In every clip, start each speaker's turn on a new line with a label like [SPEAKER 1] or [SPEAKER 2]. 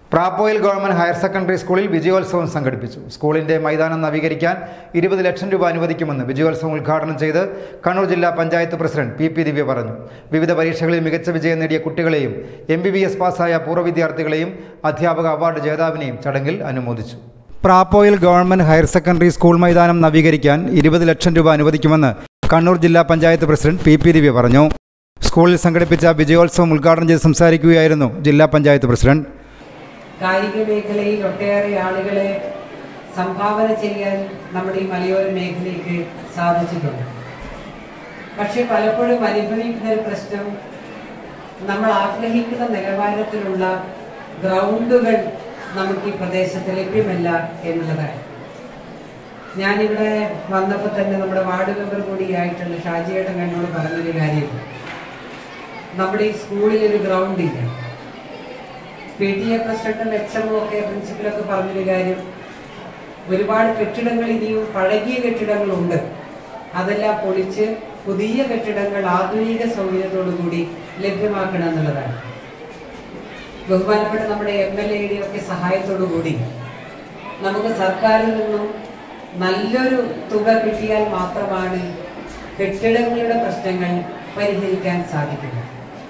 [SPEAKER 1] പ്രാപ്പോയിൽ government higher secondary സ്കൂളിൽ വിജയോത്സവം സംഘടിപ്പിച്ചു സ്കൂളിന്റെ മൈതാനം നവീകരിക്കാൻ ഇരുപത് ലക്ഷം രൂപ അനുവദിക്കുമെന്ന് വിജയോത്സവം ഉദ്ഘാടനം ചെയ്ത് കണ്ണൂർ ജില്ലാ panchayat president P P Divya പറഞ്ഞു വിവിധ പരീക്ഷകളിൽ മികച്ച വിജയം നേടിയ കുട്ടികളെയും എം ബി ബി എസ് പാസ്സായ പൂർവ്വ വിദ്യാർത്ഥികളെയും അധ്യാപക അവാർഡ് ജേതാവിനെയും ചടങ്ങിൽ അനുമോദിച്ചു Prapoyil government higher secondary school മൈതാനം നവീകരിക്കാൻ ഇരുപത് ലക്ഷം രൂപ അനുവദിക്കുമെന്ന് കണ്ണൂർ ജില്ലാ panchayat president P P Divya പറഞ്ഞു സ്കൂളിൽ സംഘടിപ്പിച്ച വിജയോത്സവം ഉദ്ഘാടനം ചെയ്ത് സംസാരിക്കുകയായിരുന്നു ജില്ലാ പഞ്ചായത്ത് പ്രസിഡന്റ്
[SPEAKER 2] കായിക മേഖലയിൽ ഒട്ടേറെ ആളുകളെ സംഭാവന ചെയ്യാൻ നമ്മുടെ ഈ മലയോര മേഖലയ്ക്ക് സാധിച്ചിട്ടുണ്ട് പക്ഷെ പലപ്പോഴും അനുഭവിക്കുന്ന ഒരു പ്രശ്നം നമ്മൾ ആഗ്രഹിക്കുന്ന നിലവാരത്തിലുള്ള ഗ്രൗണ്ടുകൾ നമുക്ക് ഈ പ്രദേശത്ത് ലഭ്യമല്ല എന്നുള്ളതാണ് ഞാനിവിടെ വന്നപ്പോൾ തന്നെ നമ്മുടെ വാർഡ് മെമ്പർ കൂടിയായിട്ടുള്ള ഷാജിയേട്ടൻ എന്നോട് പറഞ്ഞൊരു കാര്യം നമ്മുടെ ഈ സ്കൂളിൽ ഒരു ഗ്രൗണ്ട് ഇല്ല പി ടി എ പ്രസിഡന്റും എക്സമും ഒക്കെ പ്രിൻസിപ്പലൊക്കെ പറഞ്ഞൊരു കാര്യം ഒരുപാട് കെട്ടിടങ്ങൾ ഇനിയും പഴകിയ കെട്ടിടങ്ങളുണ്ട് അതെല്ലാം പൊളിച്ച് പുതിയ കെട്ടിടങ്ങൾ ആധുനിക സൗകര്യത്തോടു കൂടി ലഭ്യമാക്കണം എന്നുള്ളതാണ് ബഹുമാനപ്പെട്ട നമ്മുടെ എം എൽ എയുടെ ഒക്കെ സഹായത്തോടു കൂടി നമുക്ക് സർക്കാരിൽ നിന്നും നല്ലൊരു തുക കിട്ടിയാൽ മാത്രമാണ് കെട്ടിടങ്ങളുടെ പ്രശ്നങ്ങൾ പരിഹരിക്കാൻ സാധിക്കുന്നത്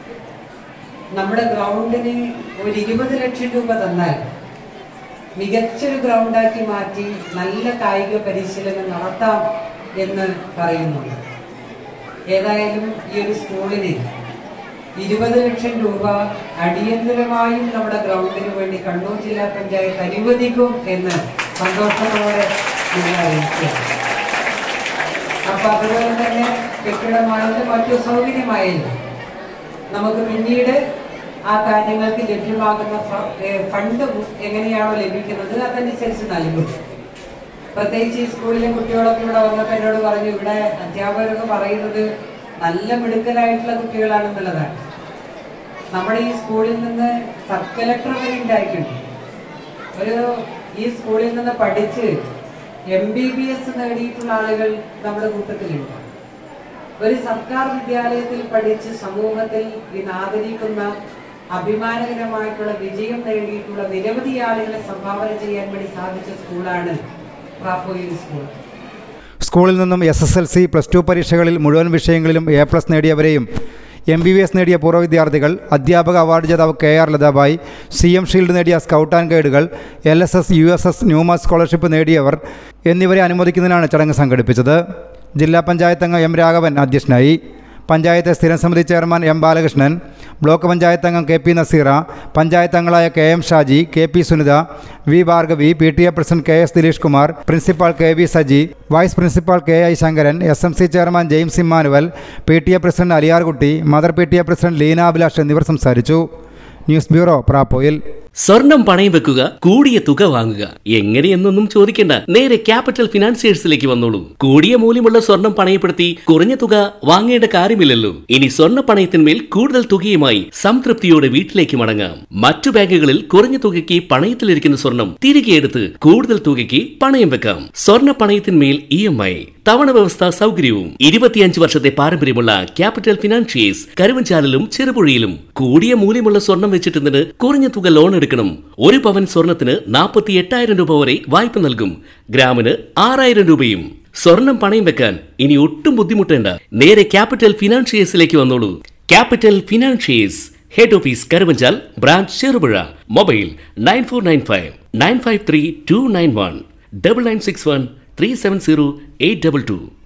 [SPEAKER 2] നമ്മുടെ ഗ്രൗണ്ടിന് ഒരു ഇരുപത് ലക്ഷം രൂപ തന്നാൽ മികച്ചൊരു ഗ്രൗണ്ടാക്കി മാറ്റി നല്ല കായിക പരിശീലനം നടത്താം എന്ന് പറയുന്നുണ്ട് ഏതായാലും ഈ ഒരു സ്കൂളിന് ഇരുപത് ലക്ഷം രൂപ അടിയന്തരമായും നമ്മുടെ ഗ്രൗണ്ടിന് വേണ്ടി കണ്ണൂർ ജില്ലാ പഞ്ചായത്ത് അനുവദിക്കും എന്ന് സന്തോഷത്തോടെ നിങ്ങളെ അറിയിക്കുകയാണ് അപ്പൊ അതുപോലെ തന്നെ കെട്ടിടമായാലും മറ്റു സൗകര്യമായാലും നമുക്ക് പിന്നീട് ആ കാര്യങ്ങൾക്ക് ലഭ്യമാകുന്ന ഫ- ഏ, ഫണ്ട് എങ്ങനെയാണോ ലഭിക്കുന്നത് അതനുസരിച്ച് നൽകും പ്രത്യേകിച്ച് ഈ സ്കൂളിലെ കുട്ടികളൊക്കെ ഇവിടെ വന്നപ്പോൾ എന്നോട് പറഞ്ഞു ഇവിടെ അധ്യാപകരൊക്കെ പറയുന്നത് നല്ല മിടുക്കലായിട്ടുള്ള കുട്ടികളാണെന്നുള്ളതാണ് നമ്മുടെ ഈ സ്കൂളിൽ നിന്ന് സബ് കലക്ടർ വരെ ഉണ്ടായിട്ടുണ്ട് ഒരു ഈ സ്കൂളിൽ നിന്ന് പഠിച്ച് എം ബി ബി എസ് നേടിയിട്ടുള്ള ആളുകൾ നമ്മുടെ കൂട്ടത്തിലുണ്ട് ഒരു സർക്കാർ വിദ്യാലയത്തിൽ പഠിച്ച് സമൂഹത്തിൽ ഇന്ന് ആദരിക്കുന്ന അഭിമാനകരമായിട്ടുള്ള വിജയം നേടിയിട്ടുള്ള നിരവധി ആളുകളെ സംഭാവന ചെയ്യാൻ വേണ്ടി സാധിച്ച സ്കൂളാണ് പ്രാപ്പോയിൽ സ്കൂൾ
[SPEAKER 1] സ്കൂളിൽ നിന്നും S S L C plus two പരീക്ഷകളിൽ മുഴുവൻ വിഷയങ്ങളിലും എ പ്ലസ് നേടിയവരെയും എം ബി ബി എസ് നേടിയ പൂർവ്വ വിദ്യാർത്ഥികൾ അധ്യാപക അവാർഡ് ജേതാവ് K R Lathabai C M shield നേടിയ സ്കൗട്ട് ആൻഡ് ഗൈഡുകൾ L S S U S S ന്യൂമ സ്കോളർഷിപ്പ് നേടിയവർ എന്നിവരെ അനുമോദിക്കുന്നതിനാണ് ചടങ്ങ് സംഘടിപ്പിച്ചത് ജില്ലാ പഞ്ചായത്ത് അംഗം എം രാഘവൻ അധ്യക്ഷനായി പഞ്ചായത്ത് സ്ഥിരം സമിതി chairman M Balakrishnan block panchayat അംഗം കെ പി നസീറ പഞ്ചായത്ത് അംഗങ്ങളായ K M Shaji K P Sunitha V Bhargavi P T A president K S Dileesh Kumar principal K V Saji vice principal K I Sankaran S M C chairman James Emmanuel P T A president Aliyarkutty mother P T A president Leena Abhilash എന്നിവർ സംസാരിച്ചു news bureau പ്രാപ്പോയിൽ
[SPEAKER 3] സ്വർണം പണയം വെക്കുക കൂടിയ തുക വാങ്ങുക എങ്ങനെയെന്നൊന്നും ചോദിക്കേണ്ട നേരെ ക്യാപിറ്റൽ ഫിനാൻസിയേഴ്സിലേക്ക് വന്നോളൂ കൂടിയ മൂല്യമുള്ള സ്വർണം പണയപ്പെടുത്തി കുറഞ്ഞ തുക വാങ്ങേണ്ട കാര്യമില്ലല്ലോ ഇനി സ്വർണ്ണ പണയത്തിന്മേൽ കൂടുതൽ തുകയുമായി സംതൃപ്തിയോടെ വീട്ടിലേക്ക് മടങ്ങാം മറ്റു ബാങ്കുകളിൽ കുറഞ്ഞ തുകയ്ക്ക് പണയത്തിലിരിക്കുന്ന സ്വർണം തിരികെ എടുത്ത് കൂടുതൽ തുകയ്ക്ക് പണയം വെക്കാം സ്വർണ്ണ പണയത്തിന്മേൽ ഇ എം ഐ തവണ വ്യവസ്ഥ സൗകര്യവും ഇരുപത്തിയഞ്ച് വർഷത്തെ പാരമ്പര്യമുള്ള ക്യാപിറ്റൽ ഫിനാൻഷിയേഴ്സ് കരുവഞ്ചാലിലും ചെറുപുഴയിലും കൂടിയ മൂല്യമുള്ള സ്വർണം വെച്ചിട്ടുന്നതിന് കുറഞ്ഞ തുക ലോൺ എടുക്കണം ഒരു പവൻ സ്വർണത്തിന് നാൽപ്പത്തി എട്ടായിരം രൂപ വരെ വായ്പ നൽകും ഗ്രാമിന് ആറായിരം രൂപയും സ്വർണം പണയം വെക്കാൻ ഇനി ഒട്ടും ബുദ്ധിമുട്ടേണ്ട നേരെ ക്യാപിറ്റൽ ഫിനാൻഷിയേഴ്സിലേക്ക് വന്നോളൂ capital financiers head office Karuvanchal branch Cherupuzha mobile nine four nine five nine five three two nine one double nine six one three seven zero eight double to